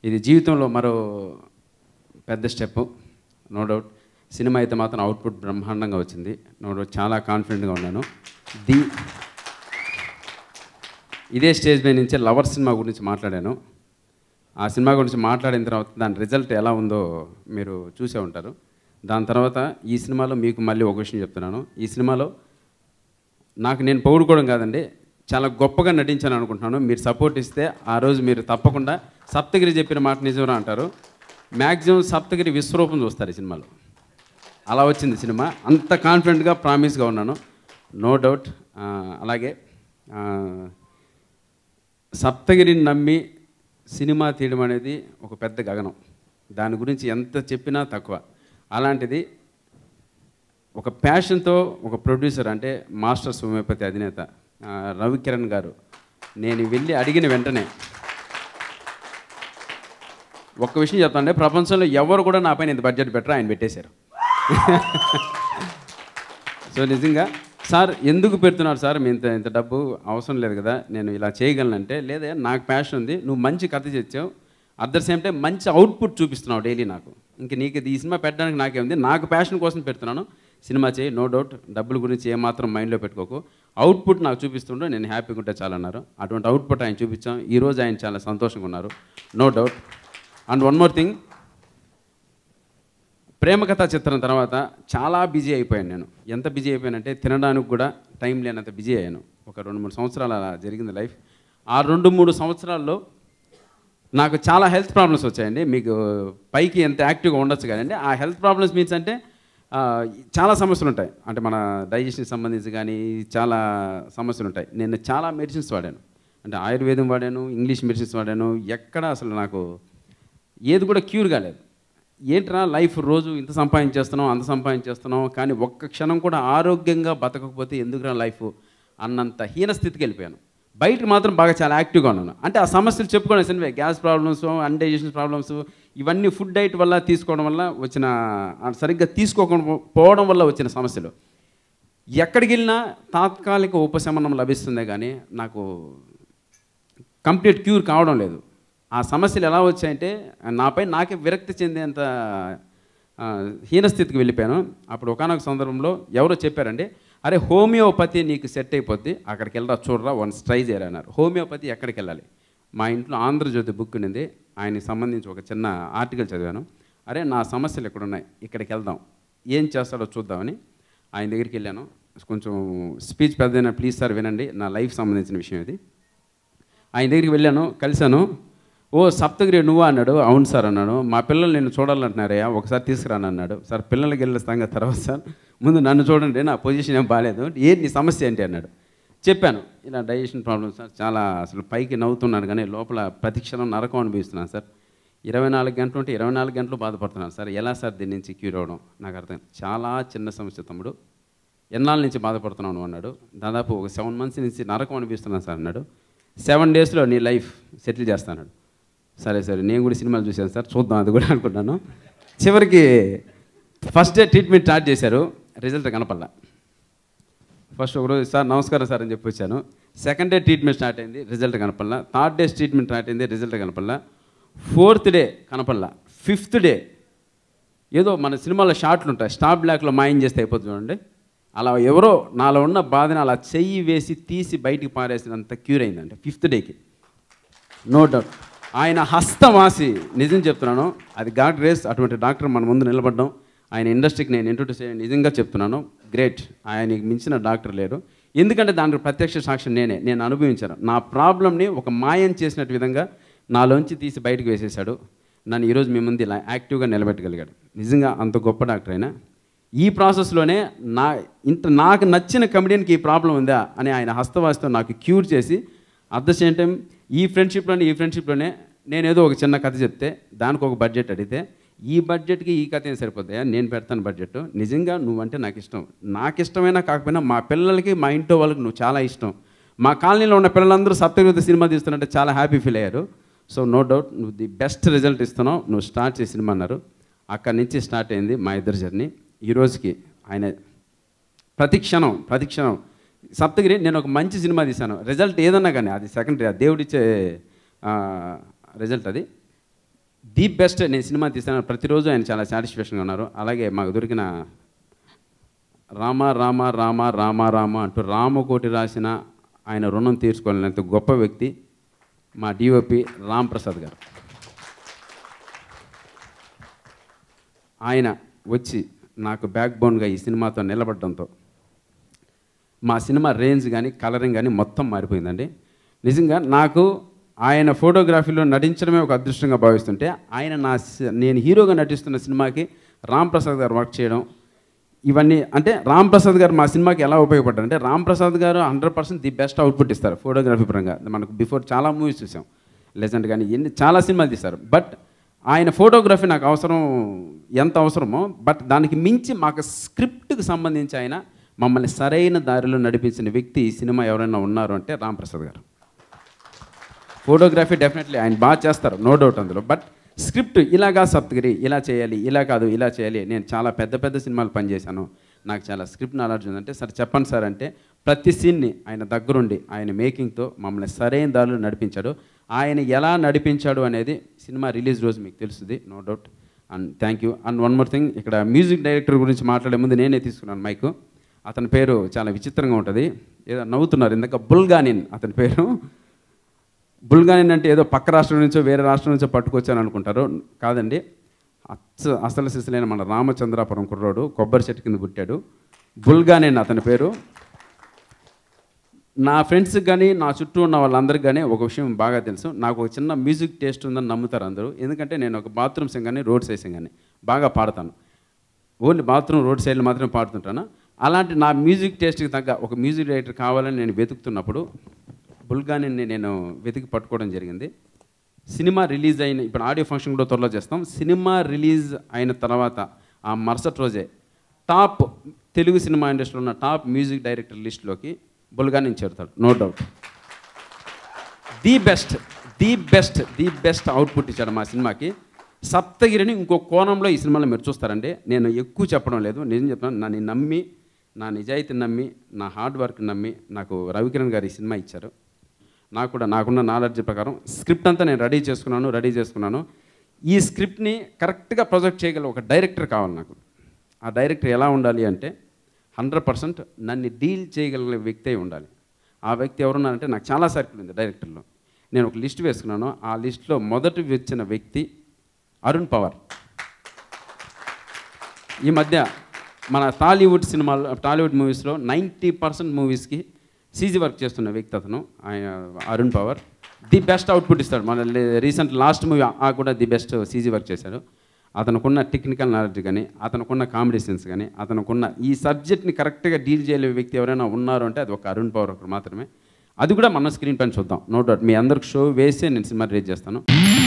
ఇది జీవితంలో మరో పెద్ద స్టెప్ నో డౌట్ సినిమా అయితే మాత్రం అవుట్పుట్ బ్రహ్మాండంగా వచ్చింది నో డౌట్ చాలా కాన్ఫిడెంట్గా ఉన్నాను ది ఇదే స్టేజ్ మీద నుంచి లవర్ సినిమా గురించి మాట్లాడాను ఆ సినిమా గురించి మాట్లాడిన తర్వాత దాని రిజల్ట్ ఎలా ఉందో మీరు చూసే ఉంటారు దాని తర్వాత ఈ సినిమాలో మీకు మళ్ళీ ఒక విషయం చెప్తున్నాను ఈ సినిమాలో నాకు నేను పొగుడుకోవడం కాదండి చాలా గొప్పగా నటించాను అనుకుంటున్నాను మీరు సపోర్ట్ ఇస్తే ఆ రోజు మీరు తప్పకుండా సప్తగిరి చెప్పిన మాట నిజంరా అంటారు మ్యాక్సిమం సప్తగిరి విశ్వరూపం చూస్తారు ఈ సినిమాలో అలా వచ్చింది సినిమా అంత కాన్ఫిడెంట్గా ప్రామిస్గా ఉన్నాను నో డౌట్ అలాగే ఆ, సప్తగిరిని నమ్మి సినిమా తీయడం అనేది ఒక పెద్ద గగనం దాని గురించి ఎంత చెప్పినా తక్కువ అలాంటిది ఒక ప్యాషన్తో ఒక ప్రొడ్యూసర్ అంటే మాస్టర్ సోమేపతి అధినేత ఆ, రవికిరణ్ గారు నేను వెళ్ళి అడిగిన వెంటనే ఒక్క విషయం చెప్తానంటే ప్రపంచంలో ఎవరు కూడా నా పైన ఇంత బడ్జెట్ పెట్టరు ఆయన పెట్టేశారు సో నిజంగా సార్ ఎందుకు పెడుతున్నారు సార్ మీ ఇంత ఇంత డబ్బు అవసరం లేదు కదా నేను ఇలా చేయగలనంటే లేదా నాకు ప్యాషన్ ఉంది నువ్వు మంచి కథ తెచ్చావు అట్ ద సేమ్ టైం మంచి అవుట్పుట్ చూపిస్తున్నావు డైలీ నాకు ఇంక నీకు ఇది ఈ సినిమా పెట్టడానికి నాకేముంది నాకు ప్యాషన్ కోసం పెడుతున్నాను సినిమా చేయి నో డౌట్ డబ్బుల గురించి ఏమాత్రం మైండ్లో పెట్టుకోకు అవుట్పుట్ నాకు చూపిస్తుంటే నేను హ్యాపీగా ఉంటే చాలన్నారు అటువంటి అవుట్పుట్ ఆయన చూపించాం ఈరోజు ఆయన చాలా సంతోషంగా ఉన్నారు no doubt and one more thing ప్రేమకథ చిత్రం తర్వాత చాలా బిజీ అయిపోయాను నేను ఎంత బిజీ అయిపోయానంటే తినడానికి కూడా టైం లేనంత బిజీ అయ్యాను ఒక రెండు మూడు సంవత్సరాలు అలా జరిగింది లైఫ్ ఆ రెండు మూడు సంవత్సరాల్లో నాకు చాలా హెల్త్ ప్రాబ్లమ్స్ వచ్చాయండి మీకు పైకి ఎంత యాక్టివ్గా ఉండొచ్చు కానీ ఆ హెల్త్ ప్రాబ్లమ్స్ మీన్స్ అంటే ఆ, చాలా సమస్యలు ఉంటాయి అంటే మన డైజెషన్కి సంబంధించి కానీ చాలా సమస్యలు ఉంటాయి నేను చాలా మెడిసిన్స్ వాడాను అంటే ఆయుర్వేదం వాడాను ఇంగ్లీష్ మెడిసిన్స్ వాడాను ఎక్కడ అసలు నాకు ఏది కూడా క్యూర్ కాలేదు ఏంట్రా లైఫ్ రోజు ఇంత సంపాదించేస్తున్నాం అంత సంపాదించేస్తున్నాం కానీ ఒక్క క్షణం కూడా ఆరోగ్యంగా బతకకపోతే ఎందుకురా లైఫ్ అన్నంత హీన స్థితికి వెళ్ళిపోయాను బయట మాత్రం బాగా చాలా యాక్టివ్గా ఉన్నాను అంటే ఆ సమస్యలు చెప్పుకోవాల్సినవే గ్యాస్ ప్రాబ్లమ్స్ అన్డైజెషన్ ప్రాబ్లమ్స్ ఇవన్నీ ఫుడ్ డైట్ వల్ల తీసుకోవడం వల్ల వచ్చిన ఆ సరిగ్గా తీసుకోకుండా పోవడం వల్ల వచ్చిన సమస్యలు ఎక్కడికి వెళ్ళినా తాత్కాలిక ఉపశమనం లభిస్తుందే కానీ నాకు కంప్లీట్ క్యూర్ కావడం లేదు ఆ సమస్యలు ఎలా వచ్చాయంటే నాపై నాకే విరక్తి చెందేంత ఆ, హీనస్థితికి వెళ్ళిపోయాను అప్పుడు ఒకనొక సందర్భంలో ఎవరో చెప్పారండి అరే హోమియోపతి నీకు సెట్ అయిపోద్ది అక్కడికి వెళ్ళరా చూడరా వన్స్ ట్రై చేయరా అన్నారు హోమియోపతి ఎక్కడికి వెళ్ళాలి మా ఇంట్లో ఆంధ్రజ్యోతి బుక్ ఉన్నింది ఆయనకి సంబంధించి ఒక చిన్న ఆర్టికల్ చదివాను అరే నా సమస్యలు ఇక్కడ ఉన్నాయి ఇక్కడికి వెళ్దాం ఏం చేస్తాడో చూద్దామని ఆయన దగ్గరికి వెళ్ళాను కొంచెం స్పీచ్ పెద్దైనా ప్లీజ్ సార్ వినండి నా లైఫ్ సంబంధించిన విషయం ఇది ఆయన దగ్గరికి వెళ్ళాను కలిశాను ఓ సప్తగిరి నువ్వా అన్నాడు అవును సార్ అన్నాడు మా పిల్లలు నేను చూడాలంటున్నారయ్యా ఒకసారి తీసుకురాను అన్నాడు సార్ పిల్లలకి వెళ్ళిన సంగతి తర్వాత సార్ ముందు నన్ను చూడండి నా పొజిషన్ ఏం బాగాలేదు ఏంటి నీ సమస్య ఏంటి అన్నాడు చెప్పాను ఇలా డైజెషన్ ప్రాబ్లమ్ సార్ చాలా అసలు పైకి నవ్వుతున్నాను కానీ లోపల ప్రతి క్షణం నరకం అనిపిస్తున్నాను సార్ ఇరవై నాలుగు గంటలు ఉంటే ఇరవై నాలుగు గంటలు బాధపడుతున్నాను సార్ ఎలా సార్ దీని నుంచి క్యూర్ అవ్వడం నాకు అర్థం చాలా చిన్న సమస్య తమ్ముడు ఎన్నాళ్ళ నుంచి బాధపడుతున్నాను అన్నాడు దాదాపు ఒక సెవెన్ మంత్స్ నుంచి నరకం అనిపిస్తున్నాను సార్ అన్నాడు సెవెన్ డేస్లో నీ లైఫ్ సెటిల్ చేస్తాను సరే సరే నేను కూడా సినిమాలు చూశాను సార్ చూద్దాం అది కూడా అనుకున్నాను చివరికి ఫస్ట్ డే ట్రీట్మెంట్ స్టార్ట్ చేశారు రిజల్ట్ కనపల్లా ఫస్ట్ ఒకరోజు సార్ నమస్కారం సార్ అని చెప్పి వచ్చాను సెకండ్ డే ట్రీట్మెంట్ స్టార్ట్ అయింది రిజల్ట్ కనపల్లా థర్డ్ డే ట్రీట్మెంట్ స్టార్ట్ అయింది రిజల్ట్ కనపల్లా ఫోర్త్ డే కనపల్లా ఫిఫ్త్ డే ఏదో మన సినిమాలో షార్ట్లు ఉంటాయి స్టాప్ బ్లాక్లో మాయం చేస్తే అయిపోతుంది చూడండి అలా ఎవరో నాలో ఉన్న బాధని అలా చెయ్యి వేసి తీసి బయటికి పారేసినంత క్యూర్ అయిందంటే ఫిఫ్త్ డేకి నో డౌట్ ఆయన హస్తవాసి నిజం చెప్తున్నాను అది గాడ్ గ్రేస్ అటువంటి డాక్టర్ మన ముందు నిలబడ్డం ఆయన ఇండస్ట్రీకి నేను ఇంట్రొడ్యూస్ అయ్యి నిజంగా చెప్తున్నాను గ్రేట్ ఆయనకి మించిన డాక్టర్ లేరు ఎందుకంటే దానికి ప్రత్యక్ష సాక్ష్యం నేనే నేను అనుభవించాను నా ప్రాబ్లమ్ని ఒక మాయం చేసినట్టు విధంగా నాలోంచి తీసి బయటకు వేసేశాడు నన్ను ఈరోజు మీ ముందు ఇలా యాక్టివ్గా నిలబెట్టగలిగాడు నిజంగా అంత గొప్ప డాక్టర్ అయినా ఈ ప్రాసెస్లోనే నా ఇంత నాకు నచ్చిన కమెడియన్కి ఈ ప్రాబ్లం ఉందా అని ఆయన హస్తవాసితో నాకు క్యూర్ చేసి అట్ ద సేమ్ టైం ఈ ఫ్రెండ్షిప్లోనే ఈ ఫ్రెండ్షిప్లోనే నేను ఏదో ఒక చిన్న కథ చెప్తే దానికి ఒక బడ్జెట్ అడిగితే ఈ బడ్జెట్కి ఈ కథ ఏం సరిపోతాయా నేను పెడతాను బడ్జెట్ నిజంగా నువ్వంటే నాకు ఇష్టం నాకు ఇష్టమైనా కాకపోయినా మా పిల్లలకి మా ఇంట్లో వాళ్ళకి నువ్వు చాలా ఇష్టం మా కాలనీలో ఉన్న పిల్లలందరూ సప్తగిరి సినిమా తీస్తున్నట్టే చాలా హ్యాపీ ఫీల్ అయ్యారు సో నో డౌట్ నువ్వు ది బెస్ట్ రిజల్ట్ ఇస్తున్నావు నువ్వు స్టార్ట్ చేసి సినిమా అన్నారు అక్కడి నుంచి స్టార్ట్ అయింది మా ఇద్దరి జర్నీ ఈ రోజుకి ఆయన ప్రతి క్షణం ప్రతి క్షణం సప్తగిరి నేను ఒక మంచి సినిమా తీశాను రిజల్ట్ ఏదన్నా కానీ అది సెకండరీ దేవుడిచ్చే రిజల్ట్ అది ది బెస్ట్ నేను సినిమా తీస్తాను ప్రతిరోజు ఆయన చాలా సాటిస్ఫాక్షన్గా ఉన్నారు అలాగే మాకు దొరికిన రామ రామ రామ రామ రామ అంటూ రామకోటి రాసిన ఆయన రుణం తీర్చుకోలేనంత గొప్ప వ్యక్తి మా డిఓపి రామ్ ప్రసాద్ గారు ఆయన వచ్చి నాకు బ్యాక్ బోన్గా ఈ సినిమాతో నిలబడడంతో మా సినిమా రేంజ్ కానీ కలరింగ్ కానీ మొత్తం మారిపోయిందండి నిజంగా నాకు ఆయన ఫోటోగ్రఫీలో నటించడమే ఒక అదృష్టంగా భావిస్తుంటే ఆయన నా సి- నేను హీరోగా నటిస్తున్న సినిమాకి రామ్ ప్రసాద్ గారు వర్క్ చేయడం ఇవన్నీ అంటే రామ్ ప్రసాద్ గారు మా సినిమాకి ఎలా ఉపయోగపడ్డారు అంటే Ram Prasad garu hundred percent the best output ఇస్తారు ఫోటోగ్రఫీ పరంగా మనకు బిఫోర్ చాలా మూవీస్ చూసాం లెజెండ్ కానీ ఎన్ని చాలా సినిమాలు తీస్తారు బట్ ఆయన ఫోటోగ్రఫీ నాకు అవసరం ఎంత అవసరమో బట్ దానికి మించి మాకు స్క్రిప్ట్కి సంబంధించి ఆయన మమ్మల్ని సరైన దారిలో నడిపించిన వ్యక్తి ఈ సినిమా ఎవరైనా ఉన్నారు అంటే రామ్ ప్రసాద్ గారు ఫోటోగ్రఫీ డెఫినెట్లీ ఆయన బాగా చేస్తారు నో డౌట్ అందులో బట్ స్క్రిప్ట్ ఇలాగా సప్తగిరి ఇలా చేయాలి ఇలా కాదు ఇలా చేయాలి నేను చాలా పెద్ద పెద్ద సినిమాలు పనిచేశాను నాకు చాలా స్క్రిప్ట్ నాలెడ్జ్ ఉందంటే సార్ చెప్పండి సార్ అంటే ప్రతి సీన్ని ఆయన దగ్గరుండి ఆయన మేకింగ్తో మమ్మల్ని సరైన దారిలో నడిపించాడు ఆయన ఎలా నడిపించాడు అనేది సినిమా రిలీజ్ రోజు మీకు తెలుస్తుంది no doubt and thank you and one more thing ఇక్కడ మ్యూజిక్ డైరెక్టర్ గురించి మాట్లాడే ముందు నేనే తీసుకున్నాను మైకు అతని పేరు చాలా విచిత్రంగా ఉంటుంది ఏదో నవ్వుతున్నారు ఇందాక బుల్గానిన్ అతని పేరు బుల్గానిన్ అంటే ఏదో పక్క రాష్ట్రం నుంచో వేరే రాష్ట్రం నుంచో పట్టుకొచ్చాను అనుకుంటారు కాదండి అచ్చ అసలు సిసలైన మన రామచంద్రాపురం కుర్రోడు కొబ్బరి చెట్టు కింద పుట్టాడు బుల్గానిన్ అతని పేరు నా ఫ్రెండ్స్కి కానీ నా చుట్టూ ఉన్న వాళ్ళందరికీ కానీ ఒక విషయం బాగా తెలుసు నాకు ఒక చిన్న మ్యూజిక్ టేస్ట్ ఉందని నమ్ముతారు అందరూ ఎందుకంటే నేను ఒక బాత్రూమ్ సింగర్ని రోడ్ సైడ్ సింగర్ని బాగా పాడతాను ఓన్లీ బాత్రూమ్ రోడ్ సైడ్లో మాత్రమే పాడుతుంటాను అలాంటి నా మ్యూజిక్ టేస్ట్కి తగ్గ ఒక మ్యూజిక్ డైరెక్టర్ కావాలని నేను వెతుకుతున్నప్పుడు బుల్గాని నేను వెతికి పట్టుకోవడం జరిగింది సినిమా రిలీజ్ అయిన ఇప్పుడు ఆడియో ఫంక్షన్ కూడా త్వరలో చేస్తాం సినిమా రిలీజ్ అయిన తర్వాత ఆ మరుసటి రోజే టాప్ తెలుగు సినిమా ఇండస్ట్రీలో ఉన్న టాప్ మ్యూజిక్ డైరెక్టర్ లిస్ట్లోకి బుల్గాని చేరుతాడు no doubt the best the best the best output ఇచ్చాడు మా సినిమాకి సప్తగిరిని ఇంకో కోణంలో ఈ సినిమాలో మీరు చూస్తారంటే నేను ఎక్కువ చెప్పడం లేదు నిజం చెప్తాను నన్ను నమ్మి నా నిజాయితీని నమ్మి నా హార్డ్ వర్క్ నమ్మి నాకు రవికిరణ్ గారు ఈ సినిమా ఇచ్చారు నాకు కూడా నాకున్న నాలెడ్జ్ ప్రకారం స్క్రిప్ట్ అంతా నేను రెడీ చేసుకున్నాను రెడీ చేసుకున్నాను ఈ స్క్రిప్ట్ని కరెక్ట్గా ప్రొజెక్ట్ చేయగల ఒక డైరెక్టర్ కావాలి నాకు ఆ డైరెక్టర్ ఎలా ఉండాలి అంటే హండ్రెడ్ పర్సెంట్ నన్ను డీల్ చేయగలిగే వ్యక్తి అయి ఉండాలి ఆ వ్యక్తి ఎవరున్నారంటే నాకు చాలా సర్కిల్ ఉంది డైరెక్టర్లో నేను ఒక లిస్ట్ వేసుకున్నాను ఆ లిస్ట్లో మొదటి వచ్చిన వ్యక్తి అరుణ్ పవర్ ఈ మధ్య మన టాలీవుడ్ సినిమాలో టాలీవుడ్ మూవీస్లో నైంటీ పర్సెంట్ మూవీస్కి సీజీ వర్క్ చేస్తున్న వ్యక్తి అతను ఆయన Arun Pawar the best output ఇస్తాడు మన రీసెంట్ లాస్ట్ మూవీ ఆ కూడా ది బెస్ట్ సీజీ వర్క్ చేశాడు అతనుకున్న టెక్నికల్ నాలెడ్జ్ కానీ అతనుకున్న కామెడీ సెన్స్ కానీ అతనుకున్న ఈ సబ్జెక్ట్ని కరెక్ట్గా డీల్ చేయలే వ్యక్తి ఎవరైనా ఉన్నారు అంటే అది ఒక అరుణ్ పవర్ ఒకరు మాత్రమే అది కూడా మన స్క్రీన్ పైన చూద్దాం నో డౌట్ మీ అందరికి షో వేసే నేను సినిమా రిలీజ్ చేస్తాను